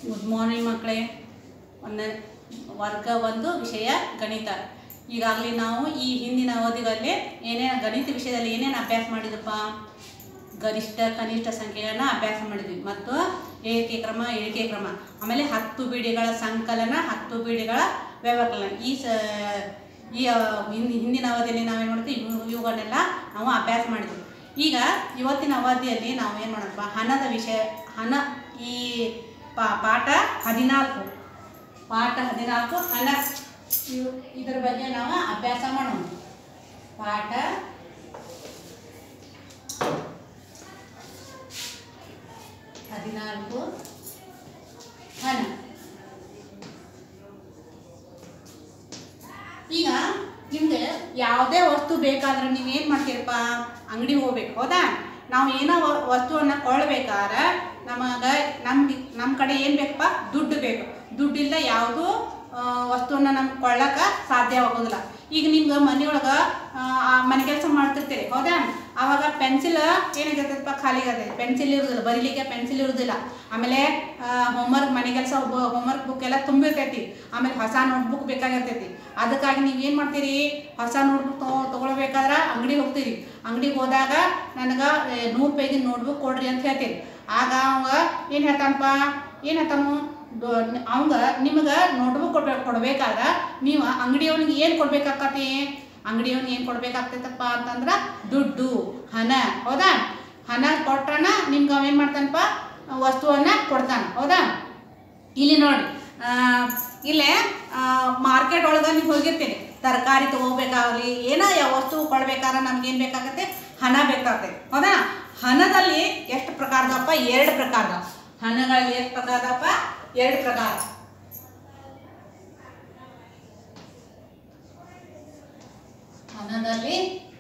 Good morning ಮಕ್ಕಳೇ ಒಂದೇ ವರ್ಗ ಒಂದು ವಿಷಯ ಗಣಿತ ಈಗಾಗಲೇ ನಾವು ಈ ಹಿಂದಿನ ಅವಧಿಗಳಲ್ಲಿ ಏನೇನು ಗಣಿತ ವಿಷಯದಲ್ಲಿ ಏನೇನು ಅಭ್ಯಾಸ ಮಾಡಿದಪ್ಪ ಗರಿಷ್ಠ ಕನಿಷ್ಠ ಸಂಖ್ಯೆಗಳನ್ನ ಅಭ್ಯಾಸ ಮಾಡಿದ್ವಿ ಮತ್ತು ಏಳಿಕೆ ಕ್ರಮ ಇಳಿಕೆ ಕ್ರಮ ಆಮೇಲೆ ಹತ್ತು ಬೀಡಿಗಳ ಸಂಕಲನ ಹತ್ತು ಬೀಡಿಗಳ ವ್ಯವಕಲನ ಈ ಸ ಈ ಆ, ಹಿಂದಿ ಹಿಂದಿನ ಅವಧಿಯಲ್ಲಿ ನಾವೇನು ಮಾಡ್ತೀವಿ ಇವು ಇವುಗಳನ್ನೆಲ್ಲ ನಾವು ಅಭ್ಯಾಸ ಮಾಡಿದ್ವಿ ಈಗ ಇವತ್ತಿನ ಅವಧಿಯಲ್ಲಿ ನಾವು ಏನು ಮಾಡೋಣಪ್ಪ ಹಣದ ವಿಷಯ ಹಣ ಈ ಪಾ- ಪಾಠ ಹದಿನಾಲ್ಕು ಪಾಠ ಹದಿನಾಲ್ಕು ಹಣ ಇವು ಇದರ ಬಗ್ಗೆ ನಾವು ಅಭ್ಯಾಸ ಮಾಡೋಣ ಪಾಠ ಹದಿನಾಲ್ಕು ಹಣ ಈಗ ನಿಮ್ಗೆ ಯಾವುದೇ ವಸ್ತು ಬೇಕಾದ್ರೆ ನೀವು ಏನು ಮಾಡ್ತೀರಪ್ಪ ಅಂಗಡಿಗೆ ಹೋಗ್ಬೇಕು ಹೌದಾ ನಾವು ಏನೋ ವ- ವಸ್ತುವನ್ನ ಕೊಳ್ಳಬೇಕಾದ್ರೆ ನಮಗೆ ನಮ್ಮ ನಮ್ಮ ಕಡೆ ಏನು ಬೇಕಪ್ಪ ದುಡ್ಡು ಬೇಕು ದುಡ್ಡಿಲ್ಲ ಯಾವುದು ವಸ್ತುವನ್ನ ನಮ್ಗೆ ಕೊಳ್ಳಕ್ಕೆ ಸಾಧ್ಯವಾಗೋದಿಲ್ಲ ಈಗ ನಿಮ್ಗೆ ಮನೆಯೊಳಗೆ ಮನೆ ಕೆಲಸ ಮಾಡ್ತಿರ್ತೀರಿ ಹೌದಾ ಆವಾಗ ಪೆನ್ಸಿಲ್ ಏನಾಗಿರ್ತೈತಪ್ಪ ಖಾಲಿ ಇರ್ತೈತೆ ಪೆನ್ಸಿಲ್ ಇರೋದಿಲ್ಲ ಬರೀಲಿಕ್ಕೆ ಪೆನ್ಸಿಲ್ ಇರೋದಿಲ್ಲ ಆಮೇಲೆ ಹೋಮ್ವರ್ಕ್ ಮನೆ ಕೆಲಸ ಹೋಮ್ವರ್ಕ್ ಬುಕ್ ಎಲ್ಲ ತುಂಬಿರ್ತೈತಿ ಆಮೇಲೆ ಹೊಸ ನೋಟ್ಬುಕ್ ಬೇಕಾಗಿರ್ತೈತಿ ಅದಕ್ಕಾಗಿ ನೀವು ಏನು ಮಾಡ್ತೀರಿ ಹೊಸ ನೋಟ್ಬುಕ್ ತಗೋ ತಗೊಳ್ಬೇಕಾದ್ರೆ ಅಂಗಡಿಗೆ ಹೋಗ್ತೀರಿ ಅಂಗಡಿಗೆ ಹೋದಾಗ ನನಗೆ ನೂರು ಪೇಜಿನ ನೋಟ್ಬುಕ್ ಕೊಡ್ರಿ ಅಂತ ಹೇಳ್ತೀರಿ ಆಗ ಅವ ಏನು ಹೇಳ್ತಾನಪ್ಪ ಏನು ಹೇಳ್ತಾನು ಅವಂಗ ನಿಮಗೆ ನೋಟ್ಬುಕ್ ಕೊಡ್ಬೇಕು ಕೊಡ್ಬೇಕಾದ್ರೆ ನೀವು ಅಂಗಡಿಯವನಿಗೆ ಏನು ಕೊಡ್ಬೇಕಾಕತಿ ಅಂಗಡಿಯವನಿಗೆ ಏನು ಕೊಡ್ಬೇಕಾಗ್ತೈತಪ್ಪ ಅಂತಂದ್ರೆ ದುಡ್ಡು ಹಣ ಹೌದಾ ಹಣ ಕೊಟ್ರನ ನಿಮ್ಗೆ ಅವ ಏನು ಮಾಡ್ತಾನಪ್ಪ ವಸ್ತುವನ್ನ ಕೊಡ್ತಾನೆ ಹೌದಾ ಇಲ್ಲಿ ನೋಡಿ ಆ, ಇಲ್ಲೇ ಮಾರ್ಕೆಟ್ ಒಳಗೆ ನೀವು ಹೋಗಿರ್ತೀರಿ ತರಕಾರಿ ತಗೋಬೇಕಾಗಲಿ ಏನೋ ಯಾವ ವಸ್ತು ಕೊಡ್ಬೇಕಾದ್ರೆ ನಮ್ಗೆ ಏನು ಬೇಕಾಗತ್ತೆ ಹಣ ಬೇಕಾಗ್ತದೆ ಹೌದಾ ಹಣದಲ್ಲಿ ಎಷ್ಟು ಪ್ರಕಾರದಪ್ಪ ಎರಡು ಪ್ರಕಾರದ ಹಣಗಳಲ್ಲಿ ಎಷ್ಟು ಪ್ರಕಾರದಪ್ಪ ಎರಡು ಪ್ರಕಾರ ಹಣದಲ್ಲಿ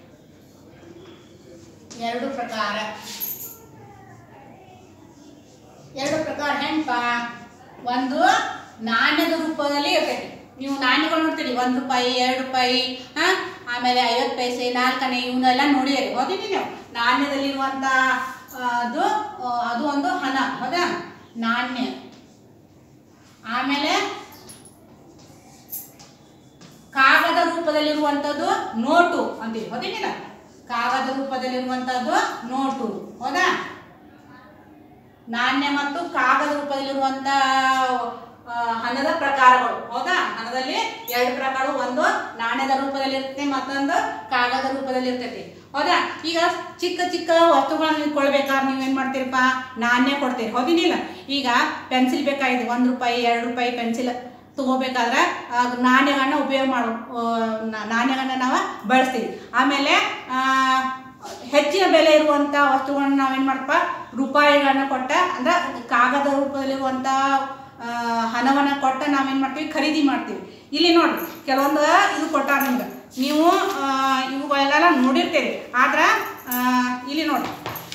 ಎರಡು ಪ್ರಕಾರ ಎರಡು ಪ್ರಕಾರ ಹೆಂಗಪ್ಪ ಒಂದು ನಾಣ್ಯದ ರೂಪದಲ್ಲಿ ಇರ್ತೈತಿ ನೀವು ನಾಣ್ಯಗಳು ನೋಡ್ತೀರಿ ಒಂದು ರೂಪಾಯಿ ಎರಡು ರೂಪಾಯಿ ಹಾ ಆಮೇಲೆ ಐವತ್ತು ಪೈಸೆ ನಾಲ್ಕನೇ ಇವನ್ನೆಲ್ಲ ನೋಡಿದಿರಿ ಹೌದಿನಿ ನೀವು ನಾಣ್ಯದಲ್ಲಿರುವಂಥ ಆ, ಅದು ಆ, ಅದು ಒಂದು ಹಣ ಹೌದಾ ನಾಣ್ಯ ಆಮೇಲೆ ಕಾಗದ ರೂಪದಲ್ಲಿರುವಂಥದ್ದು ನೋಟು ಅಂತೀವಿ ಹೌದಿನಿಲ್ಲ ಕಾಗದ ರೂಪದಲ್ಲಿರುವಂಥದ್ದು ನೋಟು ಹೌದಾ ನಾಣ್ಯ ಮತ್ತು ಕಾಗದ ರೂಪದಲ್ಲಿರುವಂತ ಆ, ಹಣದ ಪ್ರಕಾರಗಳು ಹೌದಾ ಹಣದಲ್ಲಿ ಎರಡು ಪ್ರಕಾರ ಒಂದು ನಾಣ್ಯದ ರೂಪದಲ್ಲಿ ಇರ್ತೈತಿ ಮತ್ತೊಂದು ಕಾಗದ ರೂಪದಲ್ಲಿ ಇರ್ತೈತಿ ಹೌದಾ ಈಗ ಚಿಕ್ಕ ಚಿಕ್ಕ ವಸ್ತುಗಳನ್ನ ನೀವು ಕೊಡ್ಬೇಕಾದ್ರೆ ನೀವು ಏನು ಮಾಡ್ತೀರಪ್ಪ ನಾಣ್ಯ ಕೊಡ್ತೀರಿ ಹೌದಿನಿಲ್ಲ ಈಗ ಪೆನ್ಸಿಲ್ ಬೇಕಾಗಿದೆ ಒಂದು ರೂಪಾಯಿ ಎರಡು ರೂಪಾಯಿ ಪೆನ್ಸಿಲ್ ತಗೋಬೇಕಾದ್ರೆ ಆ, ನಾಣ್ಯಗಳನ್ನ ಉಪಯೋಗ ಮಾಡೋ ಆ, ನಾ- ನಾಣ್ಯಗಳನ್ನ ನಾವು ಬಳಸ್ತೀವಿ ಆಮೇಲೆ ಆ, ಹೆಚ್ಚಿನ ಬೆಲೆ ಇರುವಂಥ ವಸ್ತುಗಳನ್ನ ನಾವೇನು ಮಾಡಪ್ಪ ರೂಪಾಯಿಗಳನ್ನ ಕೊಟ್ಟ ಅಂದ್ರೆ ಕಾಗದ ರೂಪದಲ್ಲಿರುವಂಥ ಆ, ಹಣವನ್ನ ಕೊಟ್ಟ ನಾವೇನು ಮಾಡ್ತೀವಿ ಖರೀದಿ ಮಾಡ್ತೀವಿ ಇಲ್ಲಿ ನೋಡ್ರಿ ಕೆಲವೊಂದು ಇದು ಕೊಟ್ಟಾರ ನಿಮ್ಗೆ ನೀವು ಆ, ಇವುಗಳೆಲ್ಲ ನೋಡಿರ್ತೀರಿ ಆದ್ರೆ ಆ, ಇಲ್ಲಿ ನೋಡ್ರಿ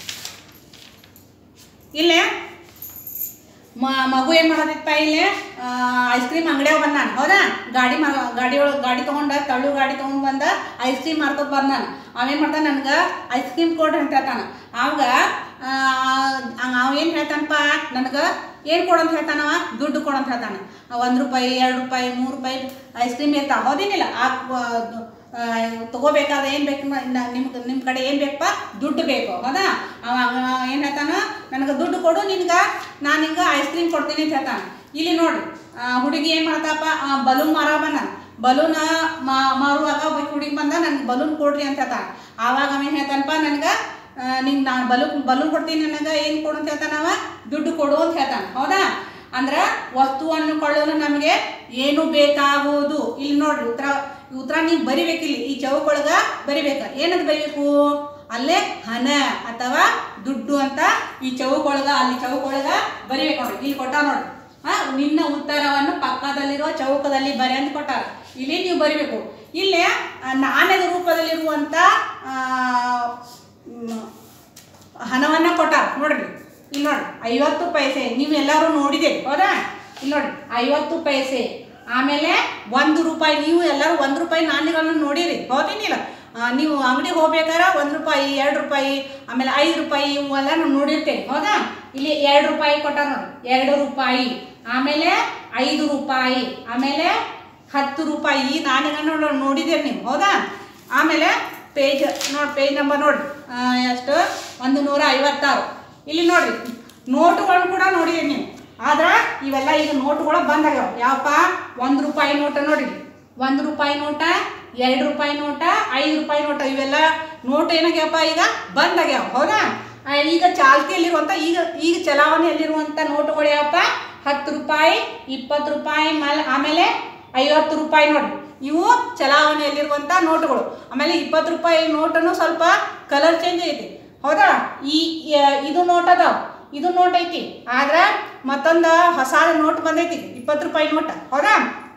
ಇಲ್ಲೇ ಮ- ಮಗು ಏನು ಮಾಡೋದಿತ್ತ ಇಲ್ಲಿ ಐಸ್ ಕ್ರೀಮ್ ಅಂಗಡಿಯಾಗ ಬಂದಾನ ಹೌದಾ ಗಾಡಿ ಮ ಗಾಡಿ ಒಳಗೆ ಗಾಡಿ ತೊಗೊಂಡ ತಳ್ಳು ಗಾಡಿ ತೊಗೊಂಡು ಬಂದ ಐಸ್ ಕ್ರೀಮ್ ಮಾರ್ಕೊತ ಬಂದಾನ ಅವೇನು ಮಾಡ್ತಾನೆ ನನಗೆ ಐಸ್ ಕ್ರೀಮ್ ಕೊಡ್ರಿ ಅಂತ ಹೇಳ್ತಾನ ಅವಾಗ ಅವ ಏನು ಹೇಳ್ತಾನಪ್ಪ ನನಗೆ ಏನು ಕೊಡು ಅಂತ ಹೇಳ್ತಾನವ ದುಡ್ಡು ಕೊಡು ಅಂತ ಹೇಳ್ತಾನೆ ಒಂದು ರೂಪಾಯಿ ಎರಡು ರೂಪಾಯಿ ಮೂರು ರೂಪಾಯಿ ಐಸ್ ಕ್ರೀಮ್ ಇರ್ತಾವ ಹೌದೇನಿಲ್ಲ ಆ ಆ, ತಗೋಬೇಕಾದ್ರೆ ಏನು ಬೇಕು ನಿಮ್ಗೆ ನಿಮ್ಮ ಕಡೆ ಏನು ಬೇಕಪ್ಪ ದುಡ್ಡು ಬೇಕು ಹೌದಾ ಅವ ಏನು ಹೇಳ್ತಾನ ನನಗೆ ದುಡ್ಡು ಕೊಡು ನಿನ್ಗೆ ನಾನು ಹಿಂಗೆ ಐಸ್ ಕ್ರೀಮ್ ಕೊಡ್ತೀನಿ ಅಂತ ಹೇಳ್ತಾನೆ ಇಲ್ಲಿ ನೋಡ್ರಿ ಆ, ಹುಡುಗಿ ಏನು ಮಾಡ್ತಾಪ ಬಲೂನ್ ಮಾರ ಬಂದ ಬಲೂನ್ ಮಾರುವಾಗ ಒಬ್ಬ ಹುಡುಗಿ ಬಂದ ನನಗೆ ಬಲೂನ್ ಕೊಡ್ರಿ ಅಂತ ಹೇಳ್ತಾನೆ ಆವಾಗ ಅವ ಏನು ಹೇಳ್ತಾನಪ್ಪ ನನಗೆ ನಿಂಗೆ ನಾನು ಬಲೂನ್ ಬಲೂನ್ ಕೊಡ್ತೀನಿ ನನಗೆ ಏನು ಕೊಡು ಅಂತ ಹೇಳ್ತಾನವ ದುಡ್ಡು ಕೊಡು ಅಂತ ಹೇಳ್ತಾನೆ ಹೌದಾ ಅಂದ್ರೆ ವಸ್ತುವನ್ನು ಕೊಳ್ಳಲು ನಮಗೆ ಏನು ಬೇಕಾಗುವುದು ಇಲ್ಲಿ ನೋಡ್ರಿ ಉತ್ತರ ಈ ಉತ್ತರ ನೀವು ಬರಿಬೇಕಿಲ್ಲಿ ಈ ಚೌಕೊಳಗ ಬರಿಬೇಕು ಏನಂತ ಬರಿಬೇಕು ಅಲ್ಲೇ ಹಣ ಅಥವಾ ದುಡ್ಡು ಅಂತ ಈ ಚೌಕೊಳಗ ಅಲ್ಲಿ ಚೌಕೊಳಗ ಬರಿಬೇಕು ನೋಡ್ರಿ ಇಲ್ಲಿ ಕೊಟ್ಟ ನೋಡ್ರಿ ಹಾ ನಿನ್ನ ಉತ್ತರವನ್ನು ಪಕ್ಕದಲ್ಲಿರುವ ಚೌಕದಲ್ಲಿ ಬರೆ ಅಂತ ಕೊಟ್ಟಾರ ಇಲ್ಲಿ ನೀವು ಬರಿಬೇಕು ಇಲ್ಲಿ ಆ, ನಾಣ್ಯದ ರೂಪದಲ್ಲಿರುವಂಥ ಆ, ಮ್, ಹಣವನ್ನ ಕೊಟ್ಟಾರ ನೋಡ್ರಿ ಇಲ್ಲಿ ನೋಡ್ರಿ ಐವತ್ತು ಪೈಸೆ ನೀವು ಎಲ್ಲರೂ ನೋಡಿದೆ ಹೌದಾ ಇಲ್ಲಿ ನೋಡ್ರಿ ಐವತ್ತು ಪೈಸೆ ಆಮೇಲೆ ಒಂದು ರೂಪಾಯಿ ನೀವು ಎಲ್ಲರೂ ಒಂದು ರೂಪಾಯಿ ನಾಣ್ಯಗಳನ್ನ ನೋಡಿರಿ ಹೌದೇನಿಲ್ಲ ಆ, ನೀವು ಅಂಗಡಿಗೆ ಹೋಗ್ಬೇಕಾದ್ರೆ ಒಂದು ರೂಪಾಯಿ ಎರಡು ರೂಪಾಯಿ ಆಮೇಲೆ ಐದು ರೂಪಾಯಿ ಇವೆಲ್ಲ ನಾವು ನೋಡಿರ್ತೇವೆ ಹೌದಾ ಇಲ್ಲಿ ಎರಡು ರೂಪಾಯಿ ಕೊಟ್ಟಾರ ನೋಡಿ ಎರಡು ರೂಪಾಯಿ ಆಮೇಲೆ ಐದು ರೂಪಾಯಿ ಆಮೇಲೆ ಹತ್ತು ರೂಪಾಯಿ ಈ ನಾಣ್ಯಗಳನ್ನ ನೋಡಿದ್ದೀರಿ ನೀವು ಹೌದಾ ಆಮೇಲೆ ಪೇಜ್ ನೋಡಿ ಪೇಜ್ ನಂಬರ್ ನೋಡ್ರಿ ಆ, ಎಷ್ಟು ಒಂದು ನೂರ ಐವತ್ತಾರು ಇಲ್ಲಿ ನೋಡ್ರಿ ನೋಟುಗಳನ್ನ ಕೂಡ ನೋಡಿದ್ದೀರಿ ನೀವು ಆದ್ರೆ ಇವೆಲ್ಲ ಈಗ ನೋಟುಗಳು ಬಂದಾಗ್ಯಾವ ಯಾವಪ್ಪ ಒಂದು ರೂಪಾಯಿ ನೋಟ ನೋಡ್ರಿ ಒಂದು ರೂಪಾಯಿ ನೋಟ ಎರಡು ರೂಪಾಯಿ ನೋಟ ಐದು ರೂಪಾಯಿ ನೋಟ ಇವೆಲ್ಲ ನೋಟ್ ಏನಾಗ್ಯಾವಪ್ಪ ಈಗ ಬಂದಾಗ್ಯಾವ ಹೌದಾ ಆ, ಈಗ ಚಾಲ್ತಿಯಲ್ಲಿರುವಂಥ ಈಗ ಈಗ ಚಲಾವಣೆಯಲ್ಲಿರುವಂಥ ನೋಟುಗಳು ಯಾವಪ್ಪ ಹತ್ತು ರೂಪಾಯಿ ಇಪ್ಪತ್ತು ರೂಪಾಯಿ ಮಲ್ ಆಮೇಲೆ ಐವತ್ತು ರೂಪಾಯಿ ನೋಡ್ರಿ ಇವು ಚಲಾವಣೆಯಲ್ಲಿರುವಂಥ ನೋಟುಗಳು ಆಮೇಲೆ ಇಪ್ಪತ್ತು ರೂಪಾಯಿ ನೋಟನ್ನು ಸ್ವಲ್ಪ ಕಲರ್ ಚೇಂಜ್ ಐತಿ ಹೌದಾ ಈ ಯ- ಇದು ನೋಟ್ ಅದಾವ ಇದು ನೋಟ್ ಐತಿ ಆದ್ರೆ ಮತ್ತೊಂದು ಹೊಸ ನೋಟ್ ಬಂದೈತಿ ಇಪ್ಪತ್ತು ರೂಪಾಯಿ ನೋಟ್ ಹೌದಾ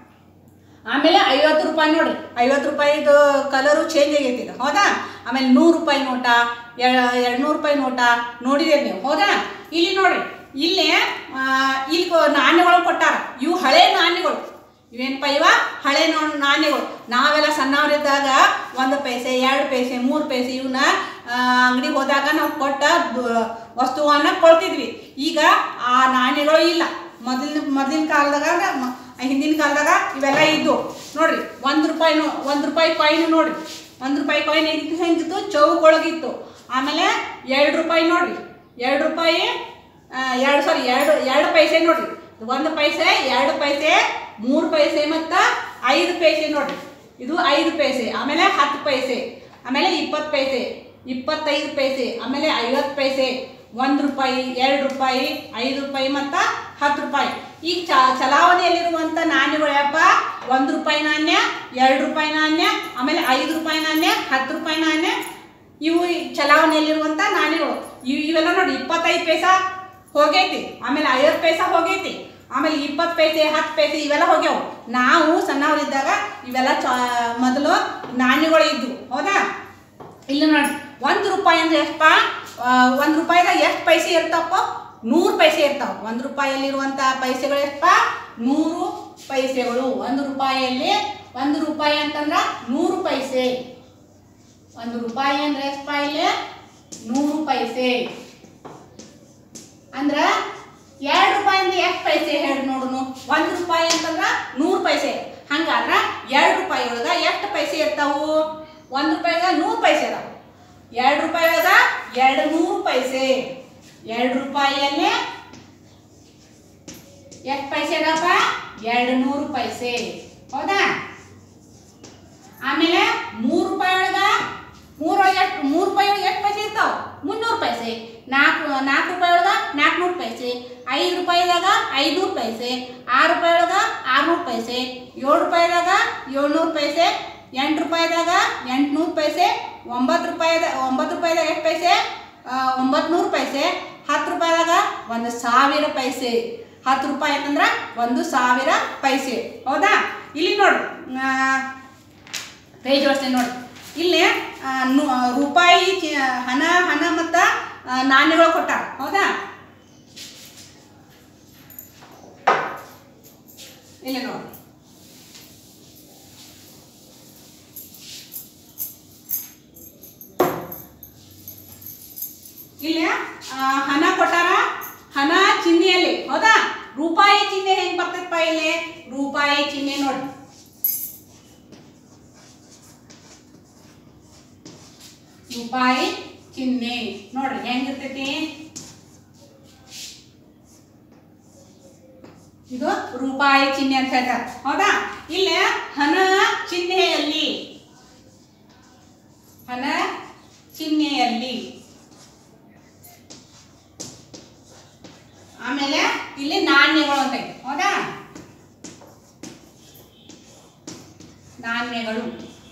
ಆಮೇಲೆ ಐವತ್ತು ರೂಪಾಯಿ ನೋಡ್ರಿ ಐವತ್ತು ರೂಪಾಯಿದು ಕಲರು ಚೇಂಜ್ ಆಗೈತಿ ಇದು ಹೌದಾ ಆಮೇಲೆ ನೂರು ರೂಪಾಯಿ ನೋಟ ಎರಡು ನೂರು ರೂಪಾಯಿ ನೋಟ ನೋಡಿದ್ದೀರಿ ನೀವು ಹೌದಾ ಇಲ್ಲಿ ನೋಡ್ರಿ ಇಲ್ಲಿ ಆ, ಇಲ್ಲಿ ಕೊ- ನಾಣ್ಯಗಳು ಕೊಟ್ಟಾರ ಇವು ಹಳೆ ನಾಣ್ಯಗಳು ಇವೇನಪ್ಪ ಇವ ಹಳೆ ನೋ- ನಾಣ್ಯಗಳು ನಾವೆಲ್ಲ ಸಣ್ಣವರಿದ್ದಾಗ ಒಂದು ಪೈಸೆ ಎರಡು ಪೈಸೆ ಮೂರು ಪೈಸೆ ಇವನ್ನ ಅಂಗಡಿಗೆ ಹೋದಾಗ ನಾವು ಕೊಟ್ಟ ಬ- ವಸ್ತುವನ್ನ ಕೊಳ್ತಿದ್ವಿ ಈಗ ಆ ನಾಣ್ಯಗಳು ಇಲ್ಲ ಮೊದಲಿನ ಮೊದಲಿನ ಕಾಲದಾಗ ಮ- ಹಿಂದಿನ ಕಾಲದಾಗ ಇವೆಲ್ಲ ಇದ್ದು ನೋಡ್ರಿ ಒಂದು ರೂಪಾಯಿ ನೋ ಒಂದು ರೂಪಾಯಿ ಕಾಯಿನ್ ನೋಡ್ರಿ ಒಂದು ರೂಪಾಯಿ ಕಾಯಿನ್ ಇದಕ್ಕೆ ಹೆಂಗಿತ್ತು ಚೌಕ್ ಒಳಗಿತ್ತು ಆಮೇಲೆ ಎರಡು ರೂಪಾಯಿ ನೋಡ್ರಿ ಎರಡು ರೂಪಾಯಿ ಆ, ಎರಡು ಸಾರಿ ಎರಡು ಎರಡು ಪೈಸೆ ನೋಡ್ರಿ ಒಂದು ಪೈಸೆ ಎರಡು ಪೈಸೆ ಮೂರು ಪೈಸೆ ಮತ್ತು ಐದು ಪೈಸೆ ನೋಡ್ರಿ ಇದು ಐದು ಪೈಸೆ ಆಮೇಲೆ ಹತ್ತು ಪೈಸೆ ಆಮೇಲೆ ಇಪ್ಪತ್ತು ಪೈಸೆ ಇಪ್ಪತ್ತೈದು ಪೈಸೆ ಆಮೇಲೆ ಐವತ್ತು ಪೈಸೆ ಒಂದು ರೂಪಾಯಿ ಎರಡು ರೂಪಾಯಿ ಐದು ರೂಪಾಯಿ ಮತ್ತು ಹತ್ತು ರೂಪಾಯಿ ಈಗ ಚ ಚಲಾವಣೆಯಲ್ಲಿರುವಂಥ ನಾಣ್ಯಗಳು ಯಪ್ಪ ಒಂದು ರೂಪಾಯಿ ನಾಣ್ಯ ಎರಡು ರೂಪಾಯಿ ನಾಣ್ಯ ಆಮೇಲೆ ಐದು ರೂಪಾಯಿ ನಾಣ್ಯ ಹತ್ತು ರೂಪಾಯಿ ನಾಣ್ಯ ಇವು ಈ ಚಲಾವಣೆಯಲ್ಲಿರುವಂಥ ನಾಣ್ಯಗಳು ಇವು ಇವೆಲ್ಲ ನೋಡಿ ಇಪ್ಪತ್ತೈದು ಪೈಸಾ ಹೋಗೈತಿ ಆಮೇಲೆ ಐವತ್ತು ಪೈಸಾ ಹೋಗೈತಿ ಆಮೇಲೆ ಇಪ್ಪತ್ತು ಪೈಸೆ ಹತ್ತು ಪೈಸೆ ಇವೆಲ್ಲ ಹೋಗ್ಯಾವು ನಾವು ಸಣ್ಣವರಿದ್ದಾಗ ಇವೆಲ್ಲ ಚ ಮೊದಲು ನಾಣ್ಯಗಳು ಇದ್ವು ಹೌದಾ ಇಲ್ಲಿ ನೋಡಿ ಒಂದು ರೂಪಾಯಿ ಅಂದ್ರೆ ಎಷ್ಟಪ್ಪ ಒಂದು ರೂಪಾಯಿದಾಗ ಎಷ್ಟು ಪೈಸೆ ಇರ್ತಾವಪ್ಪ ನೂರು ಪೈಸೆ ಇರ್ತಾವ ಒಂದು ರೂಪಾಯಿಯಲ್ಲಿರುವಂಥ ಪೈಸೆಗಳು ಎಷ್ಟಪ್ಪ ನೂರು ಪೈಸೆಗಳು ಒಂದು ರೂಪಾಯಿಯಲ್ಲಿ ಒಂದು ರೂಪಾಯಿ ಅಂತಂದ್ರೆ ನೂರು ಪೈಸೆ ಒಂದು ರೂಪಾಯಿ ಅಂದ್ರೆ ಎಷ್ಟಪ್ಪ ಇಲ್ಲಿ ನೂರು ಪೈಸೆ ಅಂದ್ರ ಎರಡು ರೂಪಾಯಿ ಅಂದ್ರೆ ಎಷ್ಟು ಪೈಸೆ ಹೇಳಿ ನೋಡುನು ಒಂದು ರೂಪಾಯಿ ಅಂತಂದ್ರ ನೂರು ಪೈಸೆ ಹಂಗಾದ್ರ ಎರಡು ರೂಪಾಯಿ ಒಳಗ ಎಷ್ಟು ಪೈಸೆ ಇರ್ತಾವು ಒಂದು ರೂಪಾಯಿಗ ನೂರು ಪೈಸೆ ಅದಾವ ಎರಡು ರೂಪಾಯಿ ಒಳಗ ಎರಡು ನೂರು ಪೈಸೆ ಎರಡು ರೂಪಾಯಿಯಲ್ಲಿ ಎಷ್ಟು ಪೈಸೆ ಅದಾವಪ್ಪ ಎರಡು ನೂರು ಪೈಸೆ ಹೌದಾ ಆಮೇಲೆ ಮೂರು ರೂಪಾಯಿ ಒಳಗ ಮೂರು ಎಷ್ಟು ಮೂರು ರೂಪಾಯಿ ಒಳಗೆ ಎಷ್ಟು ಪೈಸೆ ಇರ್ತಾವ ಮುನ್ನೂರು ಪೈಸೆ ನಾಲ್ಕು ನಾಲ್ಕು ರೂಪಾಯಿ ಒಳಗ ನಾಲ್ಕುನೂರು ಪೈಸೆ ಐದು ರೂಪಾಯಿದಾಗ ಐನೂರು ಪೈಸೆ ಆರು ರೂಪಾಯಿ ಒಳಗ ಆರುನೂರು ಪೈಸೆ ಏಳು ರೂಪಾಯಿದಾಗ ಏಳ್ನೂರು ಪೈಸೆ ಎಂಟು ರೂಪಾಯಿದಾಗ ಎಂಟುನೂರು ಪೈಸೆ ಒಂಬತ್ತು ರೂಪಾಯಿದ ಒಂಬತ್ತು ರೂಪಾಯಿದಾಗ ಎಷ್ಟು ಪೈಸೆ ಒಂಬತ್ತು ನೂರು ಪೈಸೆ ಹತ್ತು ರೂಪಾಯಿದಾಗ ಒಂದು ಸಾವಿರ ಪೈಸೆ ಹತ್ತು ರೂಪಾಯಿ ಅಂತಂದ್ರೆ ಒಂದು ಸಾವಿರ ಪೈಸೆ ಹೌದಾ ಇಲ್ಲಿ ನೋಡು ಆ, ಪೇಜ್ ವರ್ಷ ನೋಡಿ ಇಲ್ಲಿ ಆ, ನು- ಆ, ರೂಪಾಯಿ ಚಿ- ಹಣ ಹಣ ಮತ್ತು ನಾಣ್ಯಗಳು ಕೊಟ್ಟಾರ ಹೌದಾ ಇಲ್ಲಿ ನೋಡಿ ಇಲ್ಲಿ ಆ, ಹಣ ಕೊಟ್ಟಾರ ಹಣ ಚಿಹ್ನೆಯಲ್ಲಿ ಹೌದಾ ರೂಪಾಯಿ ಚಿಹ್ನೆ ಹೆಂಗ್ ಬರ್ತೈತಪ್ಪ ಇಲ್ಲಿ ರೂಪಾಯಿ ಚಿಹ್ನೆ ನೋಡಿ ರೂಪಾಯಿ ಚಿಹ್ನೆ ನೋಡ್ರಿ ಹೆಂಗಿರ್ತೈತಿ ಇದು ರೂಪಾಯಿ ಚಿಹ್ನೆ ಅಂತ ಹೇಳ್ತಾರೆ ಹೌದಾ ಇಲ್ಲಿ ಹಣ ಚಿಹ್ನೆಯಲ್ಲಿ ಹಣ ಚಿಹ್ನೆಯಲ್ಲಿ ಆಮೇಲೆ ಇಲ್ಲಿ ನಾಣ್ಯಗಳು ಅಂತ ಇದೆ ಹೌದಾ ನಾಣ್ಯಗಳು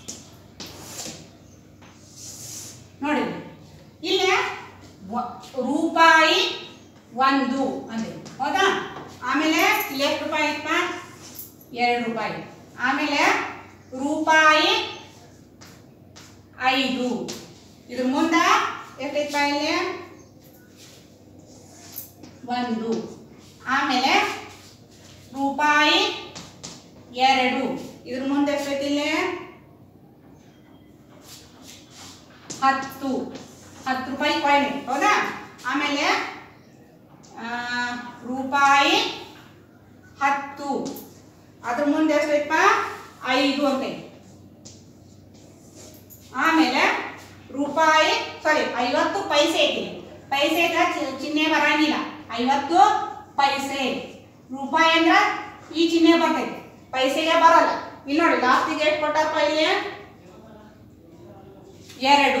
ನೋಡಿ ಇಲ್ಲಿ ವ- ರೂಪಾಯಿ ಒಂದು ಅಂದೆ ಹೌದಾ ಆಮೇಲೆ ಇಲ್ಲಿ ಎಷ್ಟು ರೂಪಾಯಿ ಇತ್ತಪ್ಪ ಎರಡು ರೂಪಾಯಿ ಆಮೇಲೆ ರೂಪಾಯಿ ಐದು ಇದ್ರ ಮುಂದ ಎಷ್ಟೈತಪ್ಪ ಇಲ್ಲಿ ಒಂದು ಆಮೇಲೆ ರೂಪಾಯಿ ಎರಡು ಇದ್ರ ಮುಂದೆ ಎಷ್ಟೈತಿ ಇಲ್ಲಿ ಹತ್ತು ಹತ್ತು ರೂಪಾಯಿ ಕಾಯಿನ್ ಹೌದಾ ಆಮೇಲೆ ಆ, ರೂಪಾಯಿ ಹತ್ತು ಅದ್ರ ಮುಂದೆ ಎಷ್ಟೈತಪ್ಪ ಐದು ಅಂತ ಐತಿ ಆಮೇಲೆ ರೂಪಾಯಿ ಸಾರಿ ಐವತ್ತು ಪೈಸೆ ಐತಿ ಪೈಸೆಗ ಚಿ- ಚಿಹ್ನೆ ಬರಂಗಿಲ್ಲ ಐವತ್ತು ಪೈಸೆ ರೂಪಾಯಿ ಅಂದ್ರ ಈ ಚಿಹ್ನೆ ಬರ್ತೈತಿ ಪೈಸೆಗೆ ಬರಲ್ಲ ಇಲ್ಲಿ ನೋಡಿ ಲಾಸ್ಟಿಗೆ ಎಷ್ಟು ಕೊಟ್ಟಾರಪ್ಪ ಇಲ್ಲಿ ಎರಡು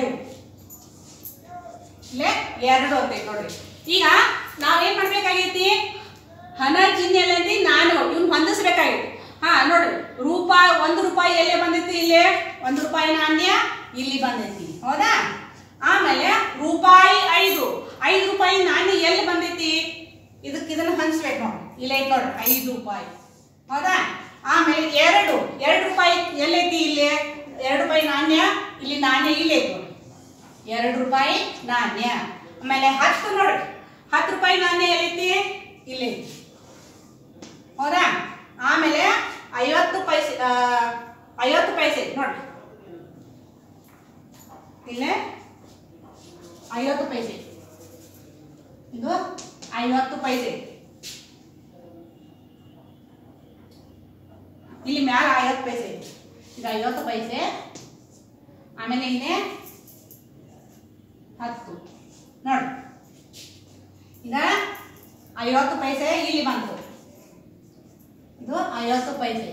ಇಲ್ಲೇ ಎರಡು ಅಂತ ಐತಿ ನೋಡ್ರಿ ಈಗ ನಾವೇನ್ ಮಾಡ್ಬೇಕಾಗೈತಿ ಹಣ ಚಿಹ್ನೆ ಎಲ್ಲೈತಿ ನಾನು ಇವ್ನ ಹೊಂದಿಸ್ಬೇಕಾಗೈತಿ ಹಾ ನೋಡ್ರಿ ರೂಪಾಯಿ ಒಂದು ರೂಪಾಯಿ ಎಲ್ಲೇ ಬಂದೈತಿ ಇಲ್ಲಿ ಒಂದು ರೂಪಾಯಿ ನಾಣ್ಯ ಇಲ್ಲಿ ಬಂದೈತಿ ಹೌದಾ ಆಮೇಲೆ ರೂಪಾಯಿ ಐದು ಐದು ರೂಪಾಯಿ ನಾಣ್ಯ ಎಲ್ಲಿ ಬಂದೈತಿ ಇದಕ್ಕೆ ಇದನ್ನ ಹಂಚ್ಬೇಕು ನೋಡ್ರಿ ಇಲ್ಲೇ ಐತಿ ನೋಡ್ರಿ ಐದು ರೂಪಾಯಿ ಹೌದಾ ಆಮೇಲೆ ಎರಡು ಎರಡು ರೂಪಾಯಿ ಎಲ್ಲೈತಿ ಇಲ್ಲಿ ಎರಡು ರೂಪಾಯಿ ನಾಣ್ಯ ಇಲ್ಲಿ ನಾಣ್ಯ ಇಲ್ಲೇ ಐತಿ ನೋಡ್ರಿ ಎರಡು ರೂಪಾಯಿ ನಾಣ್ಯ ಆಮೇಲೆ ಹತ್ತು ನೋಡ್ರಿ ಹತ್ತು ರೂಪಾಯಿ ನಾಣ್ಯ ಎಲ್ಲೈತಿ ಇಲ್ಲಿ ಐತಿ. ಹೌದಾ ಆಮೇಲೆ ಐವತ್ತು ಪೈಸೆ ಆ, ಐವತ್ತು ಪೈಸೆ ನೋಡ್ರಿ ಇಲ್ಲೇ ಐವತ್ತು ಪೈಸೆ ಇದು ಐವತ್ತು ಪೈಸೆ ಇಲ್ಲಿ ಮ್ಯಾಲ ಐವತ್ತು ಪೈಸೆ ಐತಿ. ಇದು ಐವತ್ತು ಪೈಸೆ ಆಮೇಲೆ ಇನ್ನೇ ಹತ್ತು ನೋಡಿ ಈಗ ಐವತ್ತು ಪೈಸೆ ಇಲ್ಲಿ ಬಂತು ಇದು ಐವತ್ತು ಪೈಸೆ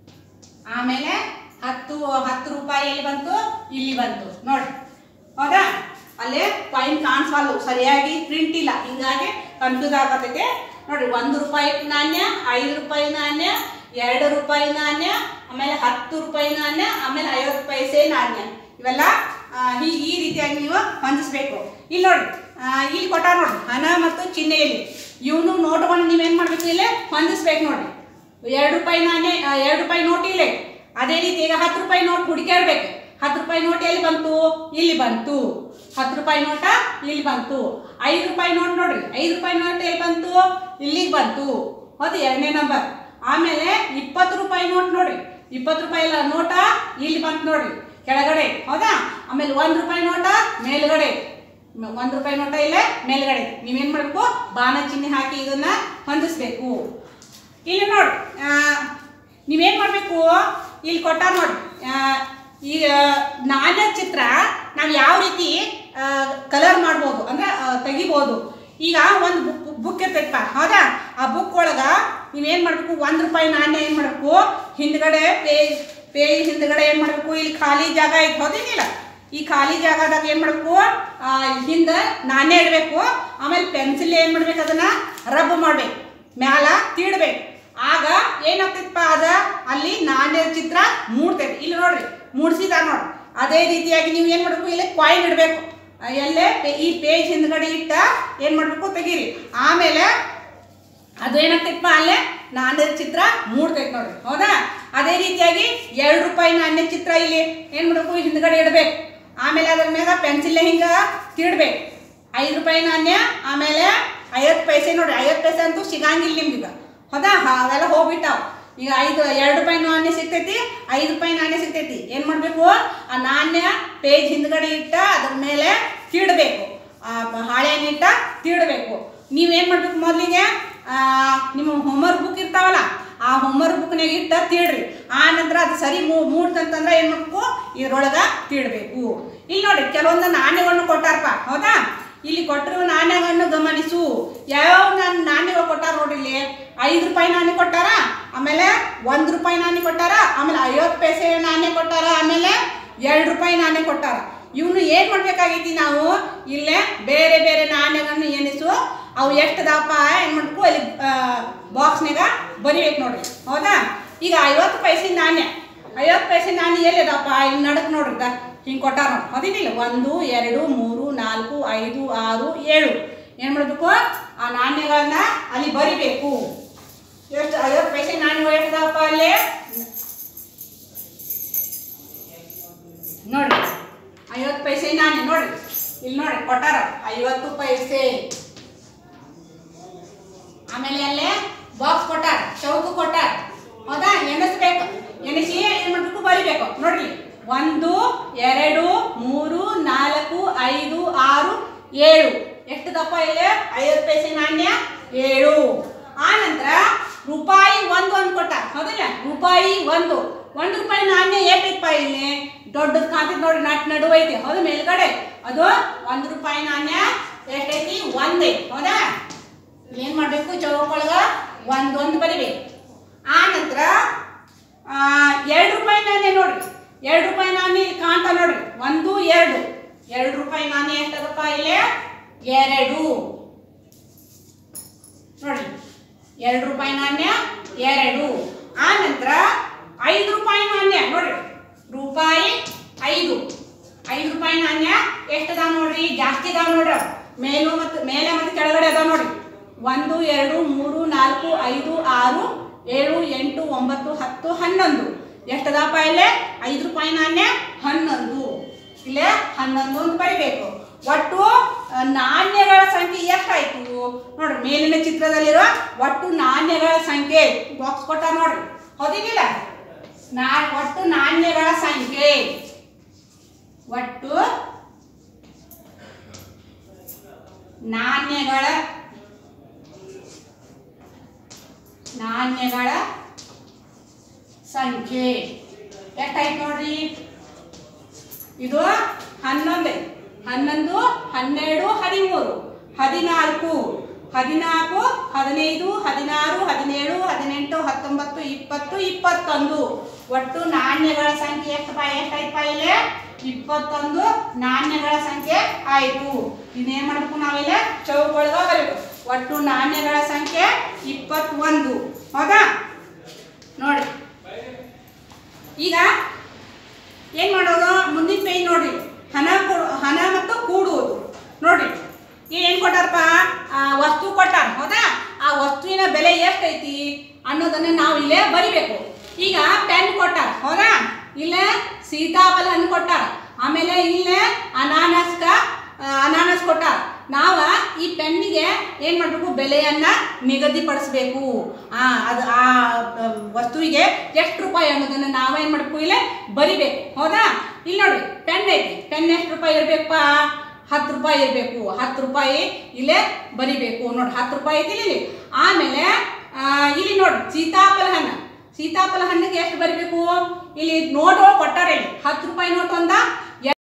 ಆಮೇಲೆ ಹತ್ತು ಹತ್ತು ರೂಪಾಯಿ ಎಲ್ಲಿ ಬಂತು ಇಲ್ಲಿ ಬಂತು ನೋಡಿ ಹೌದಾ ಅಲ್ಲೇ ಕಾಯಿನ್ ಕಾಣಿಸಲ್ಲ ಸರಿಯಾಗಿ ಪ್ರಿಂಟ್ ಇಲ್ಲ ಹಿಂಗಾಗಿ ಕನ್ಫ್ಯೂಸ್ ಆಗತೈತೆ ನೋಡಿ ಒಂದು ರೂಪಾಯಿ ನಾಣ್ಯ ಐದು ರೂಪಾಯಿ ನಾಣ್ಯ ಎರಡು ರೂಪಾಯಿ ನಾಣ್ಯ ಆಮೇಲೆ ಹತ್ತು ರೂಪಾಯಿ ನಾಣ್ಯ ಆಮೇಲೆ ಐವತ್ತು ಪೈಸೆ ನಾಣ್ಯ ಇವೆಲ್ಲ ಆ, ಈ ಈ ರೀತಿಯಾಗಿ ನೀವು ಹೊಂದಿಸ್ಬೇಕು ಇಲ್ಲಿ ನೋಡಿ ಆ, ಇಲ್ಲಿ ಕೊಟ್ಟಾರ ನೋಡಿ ಹಣ ಮತ್ತು ಚಿಹ್ನೆಯಲ್ಲಿ ಇವನು ನೋಟವನ್ನು ನೀವೇನು ಮಾಡ್ಬೇಕು ಇಲ್ಲಿ ಹೊಂದಿಸ್ಬೇಕು ನೋಡಿ ಎರಡು ರೂಪಾಯಿ ನಾಣ್ಯ ಆ, ಎರಡು ರೂಪಾಯಿ ನೋಟ್ ಇಲ್ಲೇ ಅದೇ ರೀತಿ ಈಗ ಹತ್ತು ರೂಪಾಯಿ ನೋಟ್ ಹುಡುಕ್ಯಾಡ್ಬೇಕು ಹತ್ತು ರೂಪಾಯಿ ನೋಟ್ ಎಲ್ಲಿ ಬಂತು ಇಲ್ಲಿ ಬಂತು ಹತ್ತು ರೂಪಾಯಿ ನೋಟ ಇಲ್ಲಿ ಬಂತು ಐದು ರೂಪಾಯಿ ನೋಟ್ ನೋಡ್ರಿ ಐದು ರೂಪಾಯಿ ನೋಟ್ ಎಲ್ಲಿ ಬಂತು ಇಲ್ಲಿಗೆ ಬಂತು ಹೌದು ಎರಡನೇ ನಂಬರ್ ಆಮೇಲೆ ಇಪ್ಪತ್ತು ರೂಪಾಯಿ ನೋಟ್ ನೋಡ್ರಿ ಇಪ್ಪತ್ತು ರೂಪಾಯಿ ಎಲ್ಲ ನೋಟ ಇಲ್ಲಿ ಬಂತು ನೋಡ್ರಿ ಕೆಳಗಡೆ ಹೌದಾ ಆಮೇಲೆ ಒಂದು ರೂಪಾಯಿ ನೋಟ ಮೇಲ್ಗಡೆ ಮ- ಒಂದ್ ರೂಪಾಯಿ ನೋಟ ಇಲ್ಲೇ ಮೇಲ್ಗಡೆ ನೀವೇನ್ ಮಾಡ್ಬೇಕು ಬಾಣ ಚಿಹ್ನೆ ಹಾಕಿ ಇದನ್ನ ಹೊಂದಿಸ್ಬೇಕು ಇಲ್ಲಿ ನೋಡಿ ಆ, ನೀವೇನ್ ಮಾಡ್ಬೇಕು ಇಲ್ಲಿ ಕೊಟ್ಟಾರ ನೋಡಿ ಆ, ಈಗ ನಾಣ್ಯ ಚಿತ್ರ ನಾವು ಯಾವ ರೀತಿ ಕಲರ್ ಮಾಡ್ಬೋದು ಅಂದ್ರೆ ಆ, ತೆಗಿಬೋದು ಈಗ ಒಂದು ಬುಕ್ ಬುಕ್ ಇರ್ತೈತಪ್ಪ ಹೌದಾ ಆ ಬುಕ್ ಒಳಗ ನೀವೇನ್ ಮಾಡ್ಬೇಕು ಒಂದ್ ರೂಪಾಯಿ ನಾಣ್ಯ ಏನ್ ಮಾಡ್ಬೇಕು ಹಿಂದ್ಗಡೆ ಪೇಜ್ ಪೇಜ್ ಹಿಂದ್ಗಡೆ ಏನ್ ಮಾಡ್ಬೇಕು ಇಲ್ಲಿ ಖಾಲಿ ಜಾಗ ಐತೆ ಹೌದೇನಿಲ್ಲ ಈ ಖಾಲಿ ಜಾಗದಾಗ ಏನ್ ಮಾಡ್ಬೇಕು ಆ, ಹಿಂದ ನಾಣ್ಯ ಇಡಬೇಕು ಆಮೇಲೆ ಪೆನ್ಸಿಲ್ ಏನ್ ಮಾಡ್ಬೇಕು ಅದನ್ನ ರಬ್ ಮಾಡ್ಬೇಕು ಮ್ಯಾಲ ತೀಡ್ಬೇಕು ಆಗ ಏನಾಗ್ತೈತಪ್ಪ ಅದ ಅಲ್ಲಿ ನಾಣ್ಯ ಚಿತ್ರ ಮೂಡ್ತೈತಿ ಇಲ್ಲಿ ನೋಡ್ರಿ ಮೂಡ್ಸಿದಾರ ನೋಡ್ರಿ ಅದೇ ರೀತಿಯಾಗಿ ನೀವು ಏನ್ ಮಾಡ್ಬೇಕು ಇಲ್ಲಿ ಕಾಯಿನ್ ಇಡಬೇಕು ಎಲ್ಲೇ ಪೇ- ಈ ಪೇಜ್ ಹಿಂದ್ಗಡೆ ಇಟ್ಟ ಏನ್ ಮಾಡ್ಬೇಕು ತೆಗೀರಿ ಆಮೇಲೆ ಅದು ಏನಾಗ್ತೈತಪ್ಪ ಅಲ್ಲೇ ನಾಣ್ಯದ ಚಿತ್ರ ಮೂಡ್ತೈತೆ ನೋಡ್ರಿ ಹೌದಾ ಅದೇ ರೀತಿಯಾಗಿ ಎರಡು ರೂಪಾಯಿ ನಾಣ್ಯ ಚಿತ್ರ ಇಲ್ಲಿ ಏನ್ ಮಾಡ್ಬೇಕು ಹಿಂದ್ಗಡೆ ಇಡಬೇಕು ಆಮೇಲೆ ಅದ್ರ ಮ್ಯಾಗ ಪೆನ್ಸಿಲ್ ಹಿಂಗ ತೀಡ್ಬೇಕು ಐದು ರೂಪಾಯಿ ನಾಣ್ಯ ಆಮೇಲೆ ಐವತ್ತು ಪೈಸೆ ನೋಡ್ರಿ ಐವತ್ತು ಪೈಸೆ ಅಂತೂ ಸಿಗಂಗಿಲ್ಲ ನಿಮ್ಗೆ ಹೌದಾ ಹಾ, ಅವೆಲ್ಲ ಹೋಗ್ಬಿಟ್ಟಾವ ಈಗ ಐದು ಎರಡು ರೂಪಾಯಿ ನಾಣ್ಯ ಸಿಗ್ತೈತಿ ಐದು ರೂಪಾಯಿ ನಾಣ್ಯ ಸಿಗ್ತೈತಿ ಏನ್ ಮಾಡ್ಬೇಕು ಆ ನಾಣ್ಯ ಪೇಜ್ ಹಿಂದ್ಗಡೆ ಇಟ್ಟ ಅದ್ರ ಮೇಲೆ ತೀಡಬೇಕು ಆ ಹಾಳೆಯನ್ನಿಟ್ಟ ತೀಡಬೇಕು ನೀವೇನ್ ಮಾಡ್ಬೇಕು ಮೊದಲಿಗೆ ನಿಮ್ಮ ಹೋಮ್ವರ್ಕ್ ಬುಕ್ ಇರ್ತಾವಲ್ಲ ಆ ಹೋಮ್ವರ್ಕ್ ಬುಕ್ನಾಗ ಇಟ್ಟ ತೀಡ್ರಿ ಆ ನಂತರ ಅದು ಸರಿ ಮೂ ಮೂಡ್ತಂತಂದ್ರೆ ಏನ್ ಮಾಡ್ಬೇಕು ಇದ್ರೊಳಗ ತೀಡ್ಬೇಕು ಇಲ್ಲಿ ನೋಡಿ ಕೆಲವೊಂದು ನಾಣ್ಯಗಳನ್ನು ಕೊಟ್ಟಾರಪ್ಪ ಹೌದಾ ಇಲ್ಲಿ ಕೊಟ್ಟಿರುವ ನಾಣ್ಯಗಳನ್ನು ಗಮನಿಸು ಯಾವ್ಯಾವ ನಾನ್ ನಾಣ್ಯಗಳು ಕೊಟ್ಟಾರ ನೋಡ್ರಿ ಇಲ್ಲಿ ಐದು ರೂಪಾಯಿ ನಾಣ್ಯ ಕೊಟ್ಟಾರ ಆಮೇಲೆ ಒಂದ್ ರೂಪಾಯಿ ನಾಣ್ಯ ಕೊಟ್ಟಾರ ಆಮೇಲೆ ಐವತ್ತು ಪೈಸೆ ನಾಣ್ಯ ಕೊಟ್ಟಾರ ಆಮೇಲೆ ಎರಡು ರೂಪಾಯಿ ನಾಣ್ಯ ಕೊಟ್ಟಾರ ಇವನು ಏನ್ ಮಾಡ್ಬೇಕಾಗೈತಿ ನಾವು ಇಲ್ಲೇ ಬೇರೆ ಬೇರೆ ನಾಣ್ಯಗಳನ್ನು ಎಣಿಸು ಅವು ಎಷ್ಟು ದಪ್ಪ ಏನ್ ಮಾಡ್ಬೇಕು ಅಲ್ಲಿ ಬಾಕ್ಸ್ನಾಗ ಬರಿಬೇಕು ನೋಡ್ರಿ ಹೌದಾ ಈಗ ಐವತ್ತು ಪೈಸೆ ನಾಣ್ಯ ಐವತ್ತು ಪೈಸೆ ನಾಣ್ಯ ಎಲ್ಲಿದಪ್ಪ ಇಲ್ಲಿ ನಡಕ್ ನೋಡ್ರಿ ದ ಹಿಂಗೆ ಕೊಟ್ಟಾರ ನೋಡಿ ಅದೇನಿಲ್ಲ ಒಂದು ಎರಡು ಮೂರು ನಾಲ್ಕು ಐದು ಆರು ಏಳು ಏನು ಮಾಡಬೇಕು ಆ ನಾಣ್ಯಗಳನ್ನ ಅಲ್ಲಿ ಬರಿಬೇಕು ಎಷ್ಟು ಐವತ್ತು ಪೈಸೆ ನಾಣ್ಯಗಳು ಎಷ್ಟಿದಾವಪ್ಪ ಅಲ್ಲಿ ನೋಡ್ರಿ ಐವತ್ತು ಪೈಸೆ ನಾಣ್ಯ ನೋಡ್ರಿ ಇಲ್ಲಿ ನೋಡ್ರಿ ಕೊಟ್ಟಾರ ಐವತ್ತು ಪೈಸೆ ಆಮೇಲೆ ಅಲ್ಲೇ ಬಾಕ್ಸ್ ಕೊಟ್ಟಾರ ಚೌಕು ಕೊಟ್ಟಾರ ಹೌದಾ ಎಣಿಸ್ಬೇಕು ಎಣಿಸಿ ಏನ್ ಮಾಡ್ಬೇಕು ಬರಿಬೇಕು ನೋಡ್ರಿ ಒಂದು ಎರಡು ಮೂರು ನಾಲ್ಕು ಐದು ಆರು ಏಳು ಎಷ್ಟು ದಪ್ಪ ಇದೆ ಐವತ್ತು ಪೈಸೆ ನಾಣ್ಯ ಏಳು ಆ ನಂತರ ರೂಪಾಯಿ ಒಂದು ಅಂತ ಕೊಟ್ಟಾರ ಹೌದಿಲ್ಲ ರೂಪಾಯಿ ಒಂದು ಒಂದು ರೂಪಾಯಿ ನಾಣ್ಯ ಏಟೈತಪ್ಪ ಇಲ್ಲಿ ದೊಡ್ಡದು ಕಾಂತೈತಿ ನೋಡಿ ನಟ್ ನಡುವೆ ಐತಿ ಹೌದು ಮೇಲ್ಗಡೆ ಅದು ಒಂದು ರೂಪಾಯಿ ನಾಣ್ಯ ಎಷ್ಟೈತಿ ಒಂದೇ ಹೌದಾ ಏನ್ ಮಾಡ್ಬೇಕು ಚೌಕೊಳಗ ಒಂದ್ ಒಂದ್ ಬರಿಬೇಕು ಆ ನಂತರ ಎರಡು ರೂಪಾಯಿ ನಾಣ್ಯ ನೋಡ್ರಿ ಎರಡು ರೂಪಾಯಿ ನಾಣ್ಯ ಇಲ್ಲಿ ಕಾಣ್ತ ನೋಡ್ರಿ ಒಂದು ಎರಡು ಎರಡು ರೂಪಾಯಿ ನಾಣ್ಯ ಎಷ್ಟದಪ್ಪ ಇಲ್ಲಿ ಎರಡು ನೋಡಿ ಎರಡು ರೂಪಾಯಿ ನಾಣ್ಯ ಎರಡು ಆ ನಂತರ ಐದು ರೂಪಾಯಿ ನಾಣ್ಯ ನೋಡ್ರಿ ರೂಪಾಯಿ ಐದು ಐದು ರೂಪಾಯಿ ನಾಣ್ಯ ಎಷ್ಟದಾವ ನೋಡ್ರಿ ಜಾಸ್ತಿ ಇದಾವ ನೋಡ್ರಿ ಅವು. ಮೇಲು ಮತ್ತು ಮೇಲೆ ಮತ್ತು ಕೆಳಗಡೆ ಅದಾವ ನೋಡ್ರಿ ಒಂದು ಎರಡು ಮೂರು ನಾಲ್ಕು ಐದು ಆರು ಏಳು ಎಂಟು ಒಂಬತ್ತು ಹತ್ತು ಹನ್ನೊಂದು ಎಷ್ಟದಪ್ಪ ಇಲ್ಲೇ ಐದು ರೂಪಾಯಿ ನಾಣ್ಯ ಹನ್ನೊಂದು ಇಲ್ಲೇ ಹನ್ನೊಂದು ಅಂತ ಬರಿಬೇಕು ಒಟ್ಟು ಆ, ನಾಣ್ಯಗಳ ಸಂಖ್ಯೆ ಎಷ್ಟಾಯ್ತು ನೋಡ್ರಿ ಮೇಲಿನ ಚಿತ್ರದಲ್ಲಿರುವ ಒಟ್ಟು ನಾಣ್ಯಗಳ ಸಂಖ್ಯೆ ಬಾಕ್ಸ್ ಕೊಟ್ಟಾರ ನೋಡ್ರಿ ಹೌದಿಲ್ಲ ನಾ ಒಟ್ಟು ನಾಣ್ಯಗಳ ಸಂಖ್ಯೆ ಒಟ್ಟು ನಾಣ್ಯಗಳ ನಾಣ್ಯಗಳ ಸಂಖ್ಯೆ ಎಷ್ಟಾಯ್ತು ನೋಡ್ರಿ ಇದು ಹನ್ನೊಂದು ಹನ್ನೊಂದು ಹನ್ನೆರಡು ಹದಿಮೂರು ಹದಿನಾಲ್ಕು ಹದಿನಾಲ್ಕು ಹದಿನೈದು ಹದಿನಾರು ಹದಿನೇಳು ಹದಿನೆಂಟು ಹತ್ತೊಂಬತ್ತು ಇಪ್ಪತ್ತು ಇಪ್ಪತ್ತೊಂದು ಒಟ್ಟು ನಾಣ್ಯಗಳ ಸಂಖ್ಯೆ ಎಷ್ಟಪ್ಪ ಎಷ್ಟಾಯ್ತಪ್ಪ ಇಲ್ಲಿ ಇಪ್ಪತ್ತೊಂದು ನಾಣ್ಯಗಳ ಸಂಖ್ಯೆ ಆಯಿತು ಇನ್ನೇನು ಮಾಡಬೇಕು ನಾವಿಲ್ಲ ಚೌಕೊಳಗ ಬರಬೇಕು ಒಟ್ಟು ನಾಣ್ಯಗಳ ಸಂಖ್ಯೆ ಇಪ್ಪತ್ತೊಂದು ಹೌದಾ ನೋಡಿ ಈಗ ಏನ್ ಮಾಡೋದು ಮುಂದಿನ ಪೇಜ್ ನೋಡ್ರಿ ಹಣ ಕೊಡು ಹಣ ಮತ್ತು ಕೂಡುವುದು ನೋಡ್ರಿ ಈಗ ಏನ್ ಕೊಟ್ಟಾರಪ್ಪ ಆ ವಸ್ತು ಕೊಟ್ಟಾರ ಹೌದಾ ಆ ವಸ್ತುವಿನ ಬೆಲೆ ಎಷ್ಟೈತಿ ಅನ್ನೋದನ್ನ ನಾವು ಇಲ್ಲೇ ಬರಿಬೇಕು ಈಗ ಪೆನ್ ಕೊಟ್ಟಾರ ಹೌದಾ ಇಲ್ಲೇ ಸೀತಾಫಲ ಹಣ್ಣು ಕೊಟ್ಟಾರ ಆಮೇಲೆ ಇಲ್ಲೇ ಅನಾನಸ್ಕ ಆ, ಅನಾನಸ್ ಕೊಟ್ಟಾರ ನಾವ ಈ ಪೆನ್ನಿಗೆ ಏನ್ ಮಾಡ್ಬೇಕು ಬೆಲೆಯನ್ನ ನಿಗದಿಪಡಿಸ್ಬೇಕು ಆ ಅದು ಆ ಆ, ವಸ್ತುವಿಗೆ ಎಷ್ಟು ರೂಪಾಯಿ ಅನ್ನೋದನ್ನ ನಾವೇನ್ ಮಾಡ್ಬೇಕು ಇಲ್ಲೇ ಬರಿಬೇಕು ಹೌದಾ ಇಲ್ಲಿ ನೋಡ್ರಿ ಪೆನ್ ಐತಿ ಪೆನ್ ಎಷ್ಟು ರೂಪಾಯಿ ಇರ್ಬೇಕಪ್ಪ ಹತ್ತು ರೂಪಾಯಿ ಇರಬೇಕು ಹತ್ತು ರೂಪಾಯಿ ಇಲ್ಲೇ ಬರಿಬೇಕು ನೋಡಿ ಹತ್ತು ರೂಪಾಯಿ ಐತಿ ಇಲ್ಲಿ ಆಮೇಲೆ ಆ, ಇಲ್ಲಿ ನೋಡಿ ಸೀತಾಫಲ ಹಣ್ಣು ಸೀತಾಫಲ ಹಣ್ಣಿಗೆ ಎಷ್ಟು ಬರಬೇಕು ಇಲ್ಲಿ ನೋಟ್ ಒಳಗೆ ಕೊಟ್ಟಾರೆ ಇಲ್ಲಿ ಹತ್ತು ರೂಪಾಯಿ ನೋಟ್ ಒಂದ